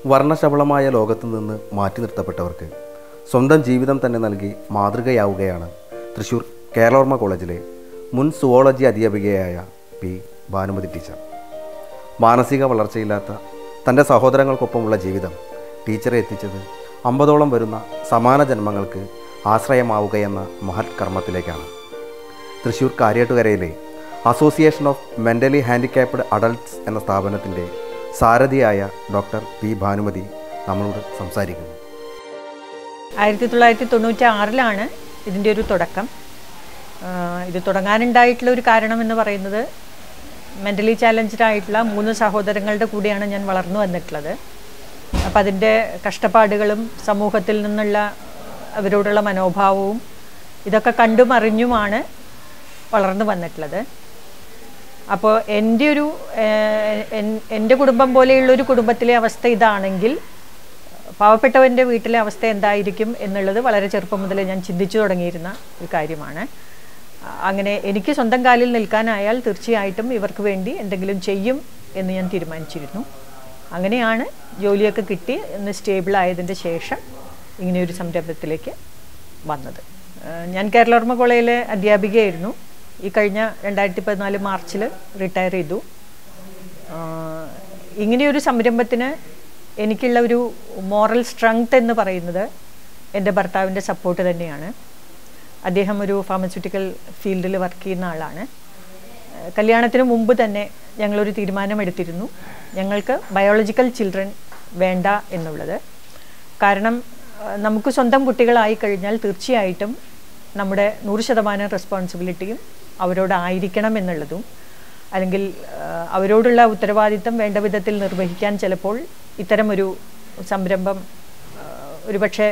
വർണ്ണശബളമായ ലോകത്തു നിന്ന് മാറ്റി നിർത്തപ്പെട്ടവർക്ക് സ്വന്തം ജീവിതം തന്നെ നൽകി മാതൃകയാവുകയാണ് തൃശൂർ കേരളോർമ്മ കോളേജിലെ മുൻ സുവോളജി അധ്യാപികയായ പി ഭാനുമതി ടീച്ചർ മാനസിക വളർച്ചയില്ലാത്ത തൻ്റെ സഹോദരങ്ങൾക്കൊപ്പമുള്ള ജീവിതം ടീച്ചറെ എത്തിച്ചത് അമ്പതോളം വരുന്ന സമാന ജന്മങ്ങൾക്ക് ആശ്രയമാവുകയെന്ന മഹത് കർമ്മത്തിലേക്കാണ് തൃശൂർ കാര്യാട്ടുകരയിലെ association of mentally handicapped adults എന്ന സ്ഥാപനത്തിൻ്റെ സാരഥിയായ ഡോക്ടർ പി ഭാനുമതി നമ്മളോട് സംസാരിക്കുന്നു ആയിരത്തി തൊള്ളായിരത്തി തൊണ്ണൂറ്റി ആറിലാണ് ഇതിൻ്റെ ഒരു തുടക്കം ആ, ഇത് തുടങ്ങാനുണ്ടായിട്ടുള്ള ഒരു കാരണം എന്ന് പറയുന്നത് മെൻ്റലി ചാലഞ്ച്ഡ് ആയിട്ടുള്ള മൂന്ന് സഹോദരങ്ങളുടെ കൂടെയാണ് ഞാൻ വളർന്നു വന്നിട്ടുള്ളത് അപ്പം അതിൻ്റെ കഷ്ടപ്പാടുകളും സമൂഹത്തിൽ നിന്നുള്ള അവരോടുള്ള മനോഭാവവും ഇതൊക്കെ കണ്ടും അറിഞ്ഞുമാണ് വളർന്നു വന്നിട്ടുള്ളത് അപ്പോൾ എൻ്റെ ഒരു ഏഹ്, എൻ- എൻ്റെ കുടുംബം പോലെയുള്ള ഒരു കുടുംബത്തിലെ അവസ്ഥ ഇതാണെങ്കിൽ പാവപ്പെട്ടവൻ്റെ വീട്ടിലെ അവസ്ഥ എന്തായിരിക്കും എന്നുള്ളത് വളരെ ചെറുപ്പം മുതലേ ഞാൻ ചിന്തിച്ചു തുടങ്ങിയിരുന്ന ഒരു കാര്യമാണ് അ- അങ്ങനെ എനിക്ക് സ്വന്തം കാലിൽ നിൽക്കാനായാൽ തീർച്ചയായിട്ടും ഇവർക്ക് വേണ്ടി എന്തെങ്കിലും ചെയ്യും എന്ന് ഞാൻ തീരുമാനിച്ചിരുന്നു അങ്ങനെയാണ് ജോലിയൊക്കെ കിട്ടി ഒന്ന് സ്റ്റേബിൾ ആയതിൻ്റെ ശേഷം ഇങ്ങനെയൊരു സംരംഭത്തിലേക്ക് വന്നത് ഏഹ് ഞാൻ കേരളോർമ്മ കോളേജിലെ അധ്യാപികയായിരുന്നു ഈ കഴിഞ്ഞ രണ്ടായിരത്തി പതിനാല് മാർച്ചിൽ റിട്ടയർ ചെയ്തു ആഹ് ഇങ്ങനെയൊരു സംരംഭത്തിന് എനിക്കുള്ള ഒരു മോറൽ സ്ട്രെങ്ത് എന്ന് പറയുന്നത് എൻ്റെ ഭർത്താവിൻ്റെ സപ്പോർട്ട് തന്നെയാണ് അദ്ദേഹം ഒരു ഫാർമസ്യൂട്ടിക്കൽ ഫീൽഡിൽ വർക്ക് ചെയ്യുന്ന ആളാണ് ഏഹ് കല്യാണത്തിന് മുമ്പ് തന്നെ ഞങ്ങളൊരു തീരുമാനമെടുത്തിരുന്നു ഞങ്ങൾക്ക് ബയോളജിക്കൽ ചിൽഡ്രൻ വേണ്ട എന്നുള്ളത് കാരണം ഏഹ് നമുക്ക് സ്വന്തം കുട്ടികളായി കഴിഞ്ഞാൽ തീർച്ചയായിട്ടും നമ്മുടെ നൂറ് ശതമാനം റെസ്പോൺസിബിലിറ്റിയും അവരോടായിരിക്കണം എന്നുള്ളതും അല്ലെങ്കിൽ ഏഹ് അവരോടുള്ള ഉത്തരവാദിത്തം വേണ്ട വിധത്തിൽ നിർവഹിക്കാൻ ചിലപ്പോൾ ഇത്തരമൊരു സംരംഭം ഏഹ് ഒരുപക്ഷെ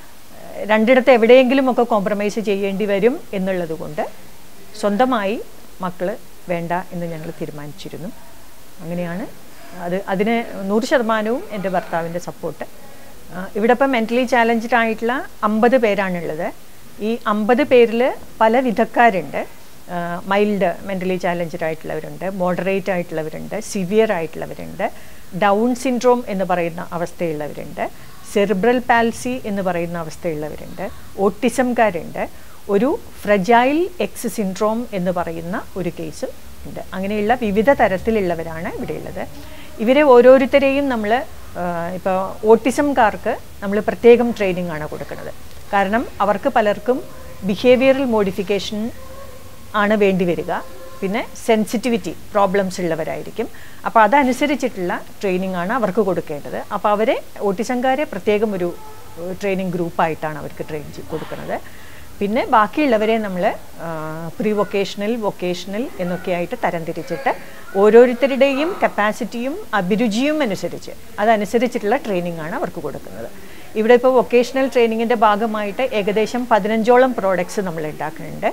ഏഹ് രണ്ടിടത്ത് എവിടെയെങ്കിലുമൊക്കെ കോംപ്രമൈസ് ചെയ്യേണ്ടി വരും എന്നുള്ളത് കൊണ്ട് സ്വന്തമായി മക്കൾ വേണ്ട എന്ന് ഞങ്ങൾ തീരുമാനിച്ചിരുന്നു അങ്ങനെയാണ് അത് അതിന് നൂറ് ശതമാനവും എൻ്റെ ഭർത്താവിൻ്റെ സപ്പോർട്ട് ഇവിടെ ഇപ്പം മെൻ്റലി ചാലഞ്ച്ഡ് ആയിട്ടുള്ള അമ്പത് പേരാണുള്ളത് ഈ അമ്പത് പേരിൽ പല വിധക്കാരുണ്ട് മൈൽഡ് മെൻ്റലി ചാലഞ്ച്ഡ് ആയിട്ടുള്ളവരുണ്ട് മോഡറേറ്റ് ആയിട്ടുള്ളവരുണ്ട് സിവിയർ ആയിട്ടുള്ളവരുണ്ട് ഡൗൺ സിൻഡ്രോം എന്ന് പറയുന്ന അവസ്ഥയുള്ളവരുണ്ട് സെറിബ്രൽ പാൽസി എന്ന് പറയുന്ന അവസ്ഥയുള്ളവരുണ്ട് ഓട്ടിസംകാരുണ്ട് ഒരു ഫ്രജൈൽ എക്സ് സിൻഡ്രോം എന്ന് പറയുന്ന ഒരു കേസും ഉണ്ട് അങ്ങനെയുള്ള വിവിധ തരത്തിലുള്ളവരാണ് ഇവിടെയുള്ളത് ഇവരെ ഓരോരുത്തരെയും നമ്മൾ ഇപ്പോൾ ഓട്ടിസംകാർക്ക് നമ്മൾ പ്രത്യേകം ട്രെയിനിങ് ആണ് കൊടുക്കുന്നത് കാരണം അവർക്ക് പലർക്കും ബിഹേവിയറൽ മോഡിഫിക്കേഷൻ ആണ് വേണ്ടി വരിക പിന്നെ സെൻസിറ്റിവിറ്റി പ്രോബ്ലംസ് ഉള്ളവരായിരിക്കും അപ്പോൾ അതനുസരിച്ചിട്ടുള്ള ട്രെയിനിങ് ആണ് അവർക്ക് കൊടുക്കേണ്ടത് അപ്പോൾ അവരെ ഓട്ടിസംകാരെ പ്രത്യേകം ഒരു ട്രെയിനിങ് ഗ്രൂപ്പായിട്ടാണ് അവർക്ക് ട്രെയിൻ കൊടുക്കുന്നത് പിന്നെ ബാക്കിയുള്ളവരെ നമ്മൾ പ്രീ വൊക്കേഷണൽ വൊക്കേഷണൽ എന്നൊക്കെയായിട്ട് തരംതിരിച്ചിട്ട് ഓരോരുത്തരുടെയും കപ്പാസിറ്റിയും അഭിരുചിയും അനുസരിച്ച് അതനുസരിച്ചിട്ടുള്ള ട്രെയിനിങ് ആണ് അവർക്ക് കൊടുക്കുന്നത് ഇവിടെ ഇപ്പോൾ വൊക്കേഷണൽ ട്രെയിനിങ്ങിൻ്റെ ഭാഗമായിട്ട് ഏകദേശം പതിനഞ്ചോളം പ്രോഡക്ട്സ് നമ്മൾ ഉണ്ടാക്കുന്നുണ്ട്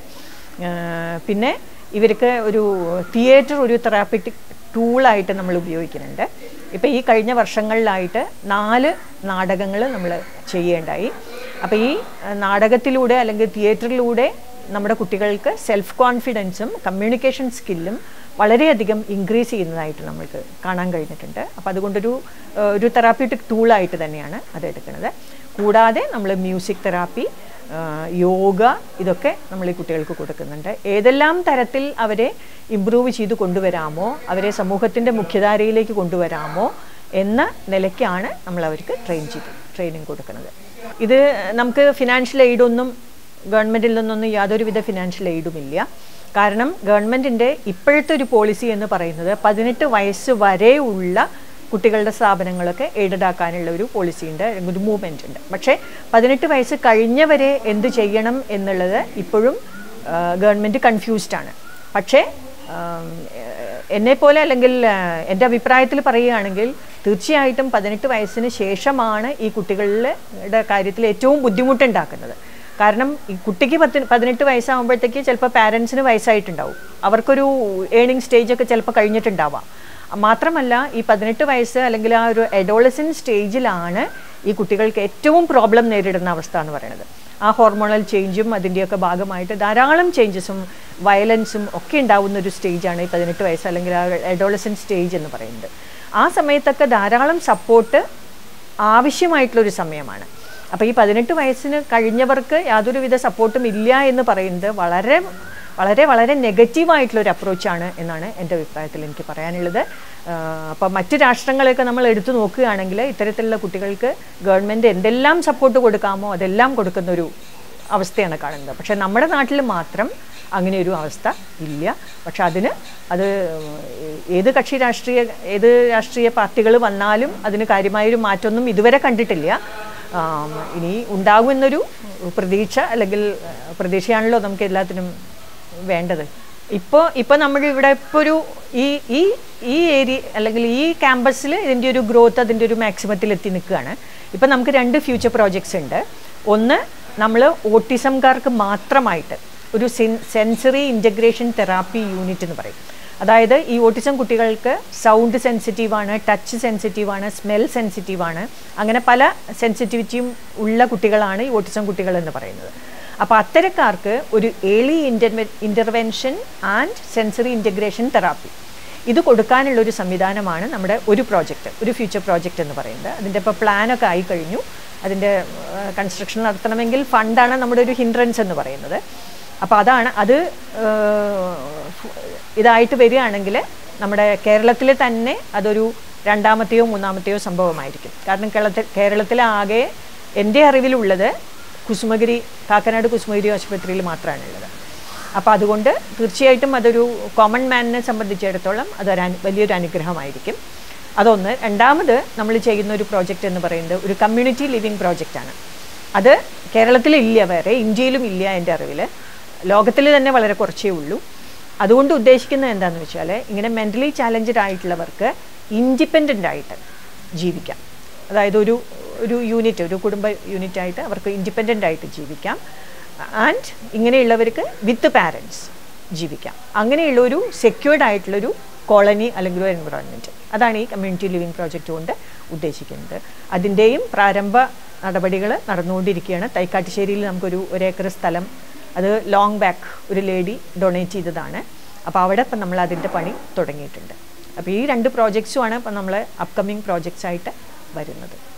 ആഹ് പിന്നെ ഇവർക്ക് ഒരു തിയേറ്റർ ഒരു തെറാപ്പിറ്റിക് ടൂളായിട്ട് നമ്മൾ ഉപയോഗിക്കുന്നുണ്ട് ഇപ്പോൾ ഈ കഴിഞ്ഞ വർഷങ്ങളിലായിട്ട് നാല് നാടകങ്ങൾ നമ്മൾ ചെയ്യേണ്ടായി അപ്പോൾ ഈ അഹ് നാടകത്തിലൂടെ അല്ലെങ്കിൽ തിയേറ്ററിലൂടെ നമ്മുടെ കുട്ടികൾക്ക് സെൽഫ് കോൺഫിഡൻസും കമ്മ്യൂണിക്കേഷൻ സ്കില്ലും വളരെയധികം ഇൻക്രീസ് ചെയ്യുന്നതായിട്ട് നമ്മൾക്ക് കാണാൻ കഴിഞ്ഞിട്ടുണ്ട് അപ്പോൾ അതുകൊണ്ടൊരു ഏഹ്, ഒരു തെറാപ്യൂട്ടിക് ടൂളായിട്ട് തന്നെയാണ് അത് എടുക്കുന്നത് കൂടാതെ നമ്മൾ മ്യൂസിക് തെറാപ്പി ആഹ് യോഗ ഇതൊക്കെ നമ്മൾ ഈ കുട്ടികൾക്ക് കൊടുക്കുന്നുണ്ട് ഏതെല്ലാം തരത്തിൽ അവരെ ഇമ്പ്രൂവ് ചെയ്ത് കൊണ്ടുവരാമോ അവരെ സമൂഹത്തിൻ്റെ മുഖ്യധാരയിലേക്ക് കൊണ്ടുവരാമോ എന്ന നിലയ്ക്കാണ് നമ്മൾ അവർക്ക് ട്രെയിൻ ചെയ്ത് ട്രെയിനിങ് കൊടുക്കുന്നത് ഇത് നമുക്ക് ഫിനാൻഷ്യൽ എയ്ഡൊന്നും ഗവൺമെൻറ്റിൽ നിന്നൊന്നും യാതൊരുവിധ ഫിനാൻഷ്യൽ എയ്ഡും ഇല്ല കാരണം ഗവൺമെൻറ്റിൻ്റെ ഇപ്പോഴത്തെ ഒരു പോളിസി എന്ന് പറയുന്നത് പതിനെട്ട് വയസ്സ് വരെ ഉള്ള കുട്ടികളുടെ സ്ഥാപനങ്ങളൊക്കെ എയ്ഡഡ് ആക്കാനുള്ള ഒരു പോളിസി ഉണ്ട് അല്ലെങ്കിൽ ഒരു മൂവ്മെൻ്റ് ഉണ്ട് പക്ഷേ പതിനെട്ട് വയസ്സ് കഴിഞ്ഞവരെ എന്ത് ചെയ്യണം എന്നുള്ളത് ഇപ്പോഴും ഗവൺമെൻറ് കൺഫ്യൂസ്ഡ് ആണ് പക്ഷേ എന്നെപ്പോലെ അല്ലെങ്കിൽ ആ, എൻ്റെ അഭിപ്രായത്തിൽ പറയുകയാണെങ്കിൽ തീർച്ചയായിട്ടും പതിനെട്ട് വയസ്സിന് ശേഷമാണ് ഈ കുട്ടികളുടെ കാര്യത്തിൽ ഏറ്റവും ബുദ്ധിമുട്ടുണ്ടാക്കുന്നത് കാരണം ഈ കുട്ടിക്ക് പത്ത് പതിനെട്ട് വയസ്സാകുമ്പോഴത്തേക്ക് ചിലപ്പോൾ പാരൻസിന് വയസ്സായിട്ടുണ്ടാവും അവർക്കൊരു ഏണിംഗ് സ്റ്റേജൊക്കെ ചിലപ്പോൾ കഴിഞ്ഞിട്ടുണ്ടാവാം മാത്രമല്ല ഈ പതിനെട്ട് വയസ്സ് അല്ലെങ്കിൽ ആ ഒരു എഡോളസൻ സ്റ്റേജിലാണ് ഈ കുട്ടികൾക്ക് ഏറ്റവും പ്രോബ്ലം നേരിടുന്ന അവസ്ഥ എന്ന് പറയുന്നത് ആ ഹോർമോണൽ ചേഞ്ചും അതിൻ്റെയൊക്കെ ഭാഗമായിട്ട് ധാരാളം ചേഞ്ചസും വയലൻസും ഒക്കെ ഉണ്ടാവുന്ന ഒരു സ്റ്റേജാണ് ഈ പതിനെട്ട് വയസ്സ് അല്ലെങ്കിൽ ആ എഡോളസൻ സ്റ്റേജ് എന്ന് പറയുന്നത് ആ സമയത്തൊക്കെ ധാരാളം സപ്പോർട്ട് ആവശ്യമായിട്ടുള്ളൊരു സമയമാണ് അപ്പോൾ ഈ പതിനെട്ട് വയസ്സിന് കഴിഞ്ഞവർക്ക് യാതൊരുവിധ സപ്പോർട്ടും ഇല്ല എന്ന് പറയുന്നത് വളരെ വളരെ വളരെ നെഗറ്റീവായിട്ടുള്ളൊരു അപ്രോച്ചാണ് എന്നാണ് എൻ്റെ അഭിപ്രായത്തിൽ എനിക്ക് പറയാനുള്ളത് അപ്പോൾ മറ്റ് രാഷ്ട്രങ്ങളെയൊക്കെ നമ്മൾ എടുത്തു നോക്കുകയാണെങ്കിൽ ഇത്തരത്തിലുള്ള കുട്ടികൾക്ക് ഗവൺമെൻറ് എന്തെല്ലാം സപ്പോർട്ട് കൊടുക്കാമോ അതെല്ലാം കൊടുക്കുന്നൊരു അവസ്ഥയാണ് കാണുന്നത് പക്ഷേ നമ്മുടെ നാട്ടിൽ മാത്രം അങ്ങനെ ഒരു അവസ്ഥ ഇല്ല പക്ഷെ അതിന് അത് ഏത് കക്ഷി രാഷ്ട്രീയ ഏത് രാഷ്ട്രീയ പാർട്ടികൾ വന്നാലും അതിന് കാര്യമായൊരു മാറ്റമൊന്നും ഇതുവരെ കണ്ടിട്ടില്ല ആം, ഇനി ഉണ്ടാകുമെന്നൊരു പ്രതീക്ഷ അല്ലെങ്കിൽ പ്രതീക്ഷയാണല്ലോ നമുക്ക് എല്ലാത്തിനും വേണ്ടത് ഇപ്പോൾ ഇപ്പോൾ നമ്മൾ ഇവിടെ ഇപ്പോൾ ഒരു ഈ ഈ ഈ ഏരിയ അല്ലെങ്കിൽ ഈ ക്യാമ്പസിൽ ഇതിൻ്റെ ഒരു ഗ്രോത്ത് അതിൻ്റെ ഒരു മാക്സിമത്തിൽ എത്തി നിൽക്കുകയാണ് ഇപ്പം നമുക്ക് രണ്ട് ഫ്യൂച്ചർ പ്രോജക്ട്സ് ഉണ്ട് ഒന്ന് നമ്മൾ ഓട്ടിസംകാർക്ക് മാത്രമായിട്ട് ഒരു സെൻസറി ഇൻ്റഗ്രേഷൻ തെറാപ്പി യൂണിറ്റ് എന്ന് പറയും അതായത് ഈ ഓട്ടിസം കുട്ടികൾക്ക് സൗണ്ട് സെൻസിറ്റീവാണ് ടച്ച് സെൻസിറ്റീവാണ് സ്മെൽ സെൻസിറ്റീവാണ് അങ്ങനെ പല സെൻസിറ്റിവിറ്റിയും ഉള്ള കുട്ടികളാണ് ഈ ഓട്ടിസം കുട്ടികൾ എന്ന് പറയുന്നത് അപ്പോൾ അത്തരക്കാർക്ക് ഒരു ഏർലി ഇൻ്റർവെ intervention and sensory integration therapy ഇത് കൊടുക്കാനുള്ള ഒരു സംവിധാനമാണ് നമ്മുടെ ഒരു പ്രോജക്റ്റ് ഒരു ഫ്യൂച്ചർ പ്രോജക്റ്റ് എന്ന് പറയുന്നത് അതിൻ്റെ ഇപ്പോൾ പ്ലാനൊക്കെ ആയി കഴിഞ്ഞു അതിൻ്റെ കൺസ്ട്രക്ഷൻ നടത്തണമെങ്കിൽ ഫണ്ടാണ് നമ്മുടെ ഒരു ഹിൻഡ്രൻസ് എന്ന് പറയുന്നത് അപ്പോൾ അതാണ് അത് ഏഹ്, ഇതായിട്ട് വരികയാണെങ്കിൽ നമ്മുടെ കേരളത്തിൽ തന്നെ അതൊരു രണ്ടാമത്തെയോ മൂന്നാമത്തെയോ സംഭവമായിരിക്കും കാരണം കേരളത്തിൽ കേരളത്തിലാകെ എൻ്റെ അറിവിലുള്ളത് കുസുമഗിരി കാക്കനാട് കുസുമഗിരി ആശുപത്രിയിൽ മാത്രമാണുള്ളത് അപ്പോൾ അതുകൊണ്ട് തീർച്ചയായിട്ടും അതൊരു കോമൺ മാനിനെ സംബന്ധിച്ചിടത്തോളം അതൊരു അനു- വലിയൊരു അനുഗ്രഹമായിരിക്കും അതൊന്ന് രണ്ടാമത് നമ്മൾ ചെയ്യുന്ന ഒരു പ്രോജക്റ്റ് എന്ന് പറയുന്നത് ഒരു കമ്മ്യൂണിറ്റി ലിവിങ് പ്രോജക്റ്റാണ് അത് കേരളത്തിലില്ല വേറെ ഇന്ത്യയിലും ഇല്ല എൻ്റെ അറിവിൽ ലോകത്തിൽ തന്നെ വളരെ കുറച്ചേ ഉള്ളൂ അതുകൊണ്ട് ഉദ്ദേശിക്കുന്നത് എന്താണെന്ന് വെച്ചാൽ ഇങ്ങനെ മെൻ്റലി ചാലഞ്ചഡ് ആയിട്ടുള്ളവർക്ക് ഇൻഡിപെൻഡൻ്റ് ആയിട്ട് ജീവിക്കാം അതായത് ഒരു ഒരു യൂണിറ്റ് ഒരു കുടുംബ യൂണിറ്റ് ആയിട്ട് അവർക്ക് ഇൻഡിപെൻഡൻ്റ് ആയിട്ട് ജീവിക്കാം ആൻഡ് ഇങ്ങനെയുള്ളവർക്ക് വിത്ത് പാരൻസ് ജീവിക്കാം അങ്ങനെയുള്ള ഒരു സെക്യൂർഡ് ആയിട്ടുള്ളൊരു കോളനി അല്ലെങ്കിൽ ഒരു എൻവിറോൺമെൻറ്റ് അതാണ് ഈ കമ്മ്യൂണിറ്റി ലിവിങ് പ്രോജക്റ്റ് കൊണ്ട് ഉദ്ദേശിക്കുന്നത് അതിൻ്റെയും പ്രാരംഭ നടപടികൾ നടന്നുകൊണ്ടിരിക്കുകയാണ് തൈക്കാട്ടുശ്ശേരിയിൽ നമുക്കൊരു ഒരേക്കർ സ്ഥലം അത് ലോങ് ബാക്ക് ഒരു ലേഡി ഡൊണേറ്റ് ചെയ്തതാണ് അപ്പോൾ അവിടെ ഇപ്പം നമ്മൾ അതിൻ്റെ പണി തുടങ്ങിയിട്ടുണ്ട് അപ്പോൾ ഈ രണ്ട് പ്രോജക്ട്സുമാണ് ഇപ്പം നമ്മൾ അപ്കമിങ് പ്രോജക്ട്സ് ആയിട്ട് വരുന്നത്